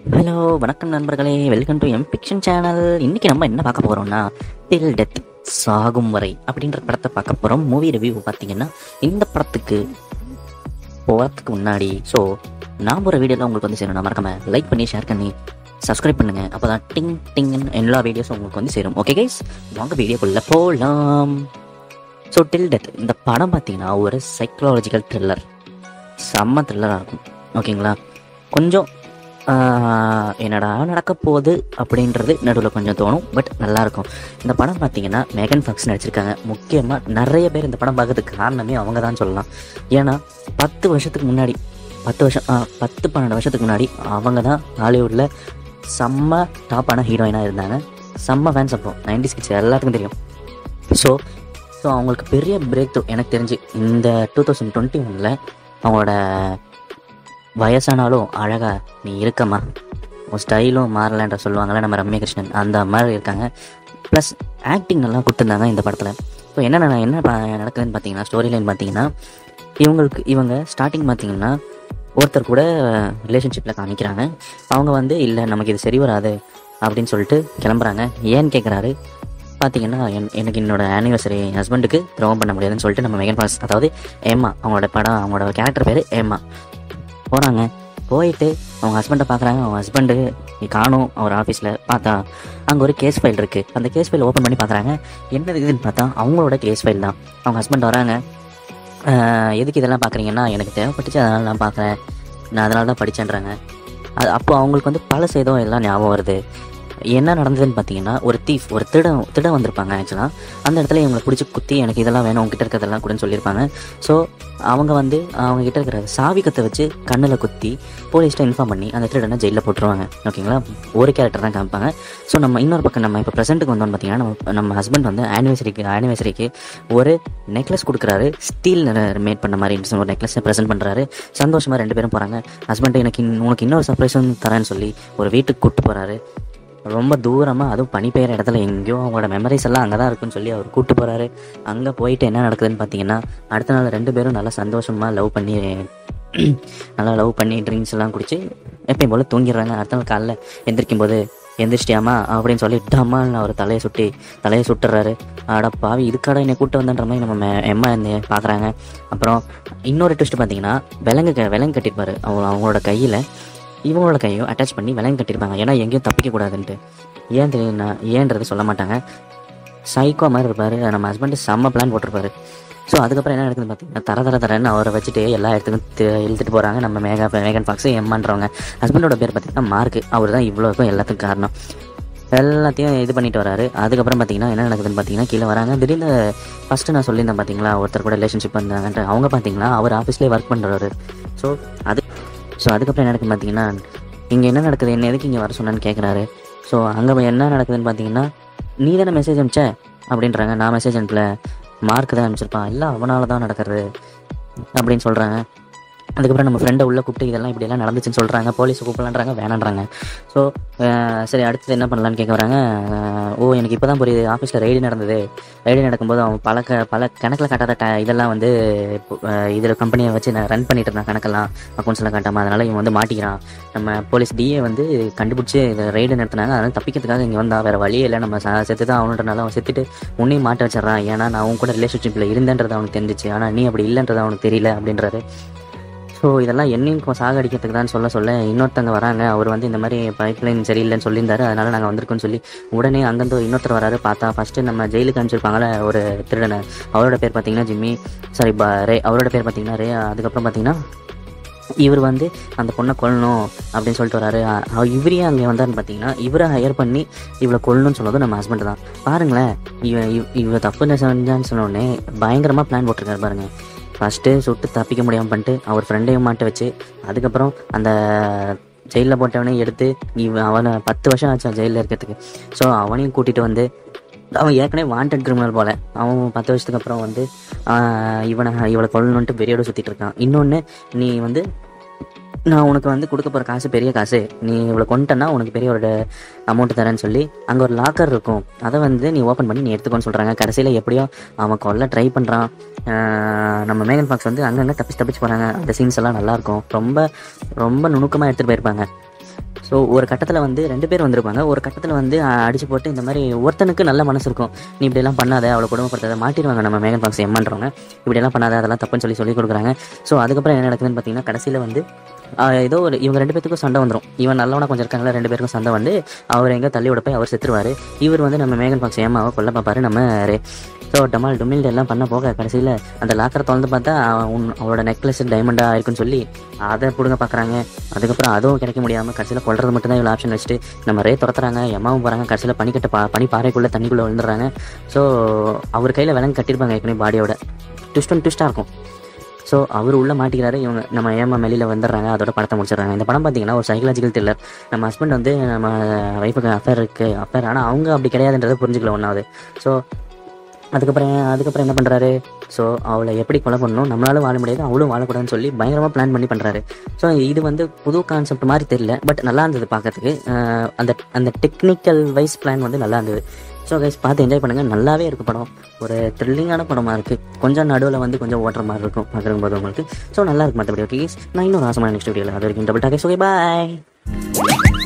hello வணக்கம் நண்பர்களே welcome to எம்பிக்ஷன் channel இன்னைக்கு நம்ம என்ன பார்க்க போறோம்னா டில் டெத் சாகும் வரை அப்படின்ற படத்தை பார்க்க போறோம் மூவி ரிவ்யூ பார்த்தீங்கன்னா இந்த படத்துக்கு போகிறதுக்கு முன்னாடி ஸோ நான் போகிற வீடியோலாம் உங்களுக்கு வந்து சேரும் மறக்காம லைக் பண்ணி ஷேர் பண்ணி சப்ஸ்கிரைப் பண்ணுங்க அப்பதான் டிங் டிங்னு எல்லா வீடியோஸும் உங்களுக்கு வந்து சேரும் ஓகே கைஸ் வாங்க வீடியோக்குள்ள போகலாம் ஸோ டில் டெத் இந்த படம் பார்த்தீங்கன்னா ஒரு சைக்கலாஜிக்கல் த்ரில்லர் செம்ம த்ரில்லராக இருக்கும் ஓகேங்களா கொஞ்சம் ஆஹ், என்னடா நடக்க போகுது அப்படின்றது நடுவில் கொஞ்சம் தோணும் பட் நல்லா இருக்கும் இந்த படம் பார்த்தீங்கன்னா மேகன் ஃபாக்ஸ் நடிச்சிருக்காங்க முக்கியமாக நிறைய பேர் இந்த படம் பார்க்கறதுக்கு காரணமே அவங்க தான் சொல்லலாம் ஏன்னா பத்து வருஷத்துக்கு முன்னாடி பத்து வருஷம் ஆ, பத்து பன்னெண்டு வருஷத்துக்கு முன்னாடி அவங்க தான் ஹாலிவுட்டில் செம்ம டாப்பான ஹீரோயினாக இருந்தாங்க செம்ம ஃபேன்ஸ் அப்போ நைன்டி சிக்ஸ் எல்லாத்துக்கும் தெரியும் ஸோ ஸோ அவங்களுக்கு பெரிய பிரேக் த்ரூ எனக்கு தெரிஞ்சு இந்த டூ தௌசண்ட் டுவெண்ட்டி ஒனில் அவங்களோட வயசானாலும் அழகா நீ இருக்கம்மா உன் ஸ்டைலும் மாறலன்ற சொல்லுவாங்கள்ல நம்ம ரம்யா கிருஷ்ணன் அந்த மாதிரி இருக்காங்க ப்ளஸ் ஆக்டிங் நல்லா கொடுத்துருந்தாங்க இந்த படத்தில் ஸோ என்ன என்ன ப- நடக்குதுன்னு பார்த்தீங்கன்னா ஸ்டோரி லைன் பார்த்தீங்கன்னா இவங்களுக்கு இவங்க ஸ்டார்டிங் பார்த்தீங்கன்னா ஒருத்தர் கூட ரிலேஷன்ஷிப்பில் காமிக்கிறாங்க அவங்க வந்து இல்லை நமக்கு இது சரி வராது அப்படின்னு சொல்லிட்டு கிளம்புறாங்க ஏன்னு கேட்குறாரு பார்த்தீங்கன்னா என் எனக்கு என்னோட ஆனிவர்சரி ஹஸ்பண்டுக்கு த்ரோவம் பண்ண முடியாதுன்னு சொல்லிட்டு நம்ம மெகன் ஃபாக்ஸ் அதாவது ஏமா அவங்களோட படம் அவங்களோட கேரக்டர் பேர் ஏமா போகிறாங்க போயிட்டு அவங்க ஹஸ்பண்டை பார்க்குறாங்க அவங்க ஹஸ்பண்டு காணும் அவர் ஆஃபீஸில் பார்த்தா அங்கே ஒரு கேஸ் ஃபைல் இருக்குது அந்த கேஸ் ஃபைல் ஓப்பன் பண்ணி பார்க்குறாங்க என்ன இதுன்னு பார்த்தா அவங்களோட கேஸ் ஃபைல் தான் அவங்க ஹஸ்பண்ட் வராங்க "ஆஹ், எதுக்கு இதெல்லாம் பார்க்குறீங்கன்னா எனக்கு தேவைப்பட்டுச்சு அதனால நான் பார்க்குறேன் நான் அதனால தான் படித்தேன்றாங்க அது அப்போ அவங்களுக்கு வந்து பல சேதம் எல்லாம் ஞாபகம் வருது என்ன நடந்ததுன்னு பார்த்தீங்கன்னா ஒரு தீஃப் ஒரு திடம் திடம் வந்திருப்பாங்க ஆக்சுவலாக அந்த இடத்துல இவங்களை பிடிச்சி குத்தி எனக்கு இதெல்லாம் வேணும் உங்ககிட்ட இருக்கிறதெல்லாம் கூடன்னு சொல்லியிருப்பாங்க ஸோ அவங்க வந்து அவங்க கிட்ட இருக்கிற சாவி கத்தை வச்சு கண்ணில் குத்தி போலீஸ்ட்ட இன்ஃபார்ம் பண்ணி அந்த திருடனை ஜெயிலில் போட்டுருவாங்க ஓகேங்களா ஒரு கேரக்டர் தான் காமிப்பாங்க ஸோ நம்ம இன்னொரு பக்கம் நம்ம இப்போ ப்ரெசென்ட்டுக்கு வந்தோம்னு பார்த்தீங்கன்னா நம்ம நம்ம ஹஸ்பண்ட் வந்து ஆனிவர்சரிக்கு ஆனிவர்சரிக்கு ஒரு நெக்லஸ் கொடுக்குறாரு ஸ்டீல் மேட் பண்ண மாதிரி ஒரு நெக்லஸை ப்ரெசென்ட் பண்ணுறாரு சந்தோஷமாக ரெண்டு பேரும் போகிறாங்க ஹஸ்பண்ட் எனக்கு இன்னும் உனக்கு இன்னொரு சர்ப்ரைஸும் தரேன்னு சொல்லி ஒரு வீட்டுக்கு கூப்பிட்டு போகிறாரு ரொம்ப தூரமாக அதுவும் பனி பெய்கிற இடத்துல எங்கேயோ அவங்களோட மெமரிஸ் எல்லாம் அங்கே தான் இருக்குன்னு சொல்லி அவர் கூப்பிட்டு போகிறாரு அங்கே போயிட்டு என்ன நடக்குதுன்னு பார்த்தீங்கன்னா அடுத்த நாள் ரெண்டு பேரும் நல்லா சந்தோஷமாக லவ் பண்ணி நல்லா லவ் பண்ணி ட்ரிங்க்ஸ் எல்லாம் குடிச்சு எப்பயும் போல் தூங்கிடுறாங்க அடுத்த நாள் காலைல எந்திரிக்கும் போது எந்திரிச்சிட்டியாமா அப்படின்னு சொல்லி டம்மான்னு அவர் தலையை சுட்டி தலையை சுட்டுறாரு அட பாவி இதுக்காட என்னை கூட்டு வந்தன்ற மாதிரி நம்ம மெ- எம்மா என்ன பார்க்குறாங்க அப்புறம் இன்னொரு ட்விஸ்ட் பார்த்தீங்கன்னா விலங்கு க- விலங்கு கட்டியிருப்பாரு அவங்க அவங்களோட கையில் இவங்களோட கையும் அட்டாச் பண்ணி விலங்கு கட்டியிருப்பாங்க ஏன்னா எங்கேயும் தப்பிக்க கூடாதுன்ட்டு ஏன் தெரியும்னா ஏன்றது சொல்ல மாட்டாங்க சைக்கோ மாதிரி இருப்பார் நம்ம ஹஸ்பண்ட் செம்ம பிளான் போட்டிருப்பாரு ஸோ அதுக்கப்புறம் என்ன நடக்குதுன்னு பார்த்தீங்கன்னா தர தர தரன்னு அவரை வச்சுட்டு எல்லா இடத்துக்கும் தி- இழுத்துட்டு போகிறாங்க நம்ம மேகா மேகன் ஃபாக்ஸ் எம்மான்றவங்க ஹஸ்பண்டோட பேர் பார்த்தீங்கன்னா மார்க் அவர் தான் இவ்வளோக்கும் எல்லாத்துக்கும் காரணம் எல்லாத்தையும் இது பண்ணிட்டு வராரு அதுக்கப்புறம் பார்த்தீங்கன்னா என்ன நடக்குதுன்னு பார்த்தீங்கன்னா கீழே வராங்க திடீர்னு ஃபஸ்ட்டு நான் சொல்லியிருந்தேன் பார்த்தீங்களா ஒருத்தர் கூட ரிலேஷன்ஷிப் வந்தாங்கன்ட்டு அவங்க பார்த்தீங்கன்னா அவர் ஆஃபீஸ்லேயே ஒர்க் பண்ணுறவர் ஸோ அது ஸோ அதுக்கப்புறம் என்ன நடக்குதுன்னு பார்த்தீங்கன்னா இங்கே என்ன நடக்குது என்ன எதுக்கு இங்கே வர சொன்னேன்னு கேட்குறாரு ஸோ அங்கே என்ன நடக்குதுன்னு பார்த்தீங்கன்னா நீ தானே மெசேஜ் அனுப்பிச்ச அப்படின்றாங்க நான் மெசேஜ் அனுப்பல மார்க் தான் அனுப்பிச்சிருப்பான் இல்லை அவனால தான் நடக்கிறது அப்படின்னு சொல்கிறாங்க அதுக்கப்புறம் நம்ம ஃப்ரெண்டை உள்ளே கூப்பிட்டு இதெல்லாம் இப்படியெல்லாம் நடந்துச்சுன்னு சொல்கிறாங்க போலீஸ் கூப்பிடலான்றாங்க வேணான்றாங்க ஸோ சரி அடுத்தது என்ன பண்ணலான்னு கேட்க வராங்க அஹ், ஓ எனக்கு இப்போ தான் புரியுது ஆஃபீஸில் ரைடு நடந்தது ரைடு நடக்கும்போது அவன் பல க பல கணக்கில் காட்டாத ட இதெல்லாம் வந்து இதில் கம்பெனியை வச்சு நான் ரன் பண்ணிட்டு இருந்தான் கணக்கெல்லாம் அக்கௌண்ட்ஸ்லாம் காட்டாமல் அதனால் இவன் வந்து மாட்டிக்கிறான் நம்ம போலீஸ் டிஏ வந்து கண்டுபிடிச்சி இதை ரைடு நடத்தினாங்க அதனால் தப்பிக்கிறதுக்காக இங்கே வந்தா வேறு வழியே இல்லை நம்ம ச- செத்து தான் அவனுன்றனால அவன் செத்துட்டு உன்னையும் மாட்ட வச்சிடறான் ஏன்னா நான் உன் கூட ரிலேஷன்ஷிப்பில் இருந்தேன்றது அவனுக்கு தெரிஞ்சிச்சு ஆனால் நீ அப்படி இல்லைன்றது அவனுக்கு தெரியல அப்படின்றாரு ஸோ இதெல்லாம் என்னையும் கொ- சாகடிக்கிறதுக்கு தான் சொல்ல சொல்ல இன்னொருத்தங்க வராங்க அவர் வந்து இந்த மாதிரி பைப் லைன் சரியில்லைன்னு சொல்லியிருந்தாரு அதனால நாங்கள் வந்திருக்கோம்னு சொல்லி உடனே அங்கேருந்து இன்னொருத்தர் வராரு பார்த்தா ஃபஸ்ட்டு நம்ம ஜெயிலுக்கு அனுப்பிச்சிருப்பாங்கல்ல ஒரு திருடனை அவரோட பேர் பார்த்தீங்கன்னா ஜிம்மி சாரி பா ரே அவரோட பேர் பார்த்தீங்கன்னா ரே அதுக்கப்புறம் பார்த்தீங்கன்னா இவர் வந்து அந்த பொண்ணை கொல்லணும் அப்படின்னு சொல்லிட்டு வராரு அ- இவரே அங்கே வந்தாருன்னு பார்த்தீங்கன்னா இவரை ஹையர் பண்ணி இவளை கொல்லணும்னு சொன்னதும் நம்ம ஹஸ்பண்ட் தான் பாருங்களேன் இவன் இவ இவ தப்பு செஞ்சான்னு சொன்ன உடனே பயங்கரமாக பிளான் போட்டிருக்காரு பாருங்க ஃபஸ்ட்டு சுட்டு தப்பிக்க முடியாமல் பண்ணிட்டு அவர் ஃப்ரெண்டையும் மாட்ட வச்சு அதுக்கப்புறம் அந்த ஜெயிலில் போட்டவனே எடுத்து இவன் அவனை பத்து வருஷம் ஆச்சு ஜெயிலில் இருக்கிறதுக்கு ஸோ அவனையும் கூட்டிகிட்டு வந்து அவன் ஏற்கனவே வாண்டட் கிரிமினல் போல அவன் பத்து வருஷத்துக்கு அப்புறம் வந்து ஆஹ், இவனை இவளை கொல்லணுன்ட்டு வெறியோட சுற்றிட்டு இருக்கான் இன்னொன்று நீ வந்து நான் உனக்கு வந்து கொடுக்க போகிற காசு பெரிய காசு நீ இவ்வளோ கொண்டுட்டனா உனக்கு பெரிய ஒரு அமௌண்ட் தரேன்னு சொல்லி அங்கே ஒரு லாக்கர் இருக்கும் அதை வந்து நீ ஓப்பன் பண்ணி நீ எடுத்துக்கோன்னு சொல்கிறாங்க கடைசியில் எப்படியோ அவன் கொல்ல ட்ரை பண்ணுறான் நம்ம மேகன் ஃபாக்ஸ் வந்து அங்கங்கே தப்பிச்சு தப்பிச்சு போகிறாங்க அந்த சீன்ஸ் எல்லாம் நல்லாயிருக்கும் ரொம்ப ரொம்ப நுணுக்கமாக எடுத்துகிட்டு போயிருப்பாங்க ஸோ ஒரு கட்டத்தில் வந்து ரெண்டு பேர் வந்திருப்பாங்க ஒரு கட்டத்தில் வந்து அஹ், அடிச்சு போட்டு இந்த மாதிரி ஒருத்தனுக்கு நல்ல மனசு இருக்கும் நீ இப்படியெல்லாம் பண்ணாத அவளை கொடுமைப்படுத்தாத மாட்டிடுவாங்க நம்ம மேகன் பாக்ஸ் எம்மன்றவங்க இப்படியெல்லாம் பண்ணாத அதெல்லாம் தப்புன்னு சொல்லி சொல்லி கொடுக்குறாங்க ஸோ அதுக்கப்புறம் என்ன நடக்குதுன்னு பார்த்தீங்கன்னா கடைசியில் வந்து ஆஹ், ஏதோ ஒரு இவங்க ரெண்டு பேத்துக்கும் சண்டை வந்துடும் இவன் நல்லவனா கொஞ்சம் இருக்காங்களா ரெண்டு பேருக்கும் சண்டை வந்து அவர் எங்கே தள்ளி விட போய் அவர் செத்துருவார் இவர் வந்து நம்ம மேகன் பாக்ஸ் ஏமாவை கொல்ல பார்ப்பாரு நம்ம ஸோ டமால் டுமில் எல்லாம் பண்ண போக கடைசியில் அந்த லாக்கரை திறந்து பார்த்தா அவன் உன் அவளோட நெக்லஸ் டைமண்டாக இருக்குன்னு சொல்லி அதை பிடுங்க பார்க்குறாங்க அதுக்கப்புறம் அதுவும் கிடைக்க முடியாமல் கடைசியில் கொல்றது மட்டும் தான் இவ்வளோ ஆப்ஷன் வச்சுட்டு நம்ம ரே துரத்துறாங்க எம்மாவும் போகிறாங்க கடைசியில் பனிக்கட்ட பா பனி பாறைக்குள்ளே தண்ணிக்குள்ளே விழுந்துடுறாங்க ஸோ அவர் கையில் விலங்கு கட்டியிருப்பாங்க ஏற்கனவே பாடியோட ட்விஸ்ட் ஒன் ட்விஸ்ட்டாக இருக்கும் ஸோ அவர் உள்ளே மாட்டிக்கிறாரு இவங்க நம்ம ஏமா வெளியில் வந்துடுறாங்க அதோட படத்தை முடிச்சிடுறாங்க இந்த படம் பார்த்தீங்கன்னா ஒரு சைக்கலாஜிக்கல் த்ரில்லர் நம்ம ஹஸ்பண்ட் வந்து நம்ம ஒய்ஃபுக்கு அஃபேர் இருக்குது அஃபேர் ஆனால் அவங்க அப்படி கிடையாதுன்றதை புரிஞ்சுக்கல ஒன்றாவது ஸோ அதுக்கப்புறம் அதுக்கப்புறம் என்ன பண்ணுறாரு ஸோ அவளை எப்படி கொலை பண்ணணும் நம்மளால வாழ முடியாது அவளும் வாழக்கூடாதுன்னு சொல்லி பயங்கரமாக பிளான் பண்ணி பண்ணுறாரு ஸோ இது வந்து புது கான்செப்ட் மாதிரி தெரியல பட் நல்லா இருந்தது பார்க்கறதுக்கு அஹ் அந்த அந்த டெக்னிக்கல் வைஸ் பிளான் வந்து நல்லா இருந்தது ஸோ கைஸ் பார்த்து என்ஜாய் பண்ணுங்கள் நல்லாவே இருக்கு படம் ஒரு த்ரில்லிங்கான படமாக இருக்குது கொஞ்சம் நடுவில் வந்து கொஞ்சம் ஓட்டுற மாதிரி இருக்கும் பார்க்குற போது உங்களுக்கு ஸோ நல்லா இருக்கு மற்றபடி ஓகே நான் இன்னும் ராசமான நெக்ஸ்ட் வீடியோவில் அது வரைக்கும் டபுள் டாக்கே ஓகே பாய்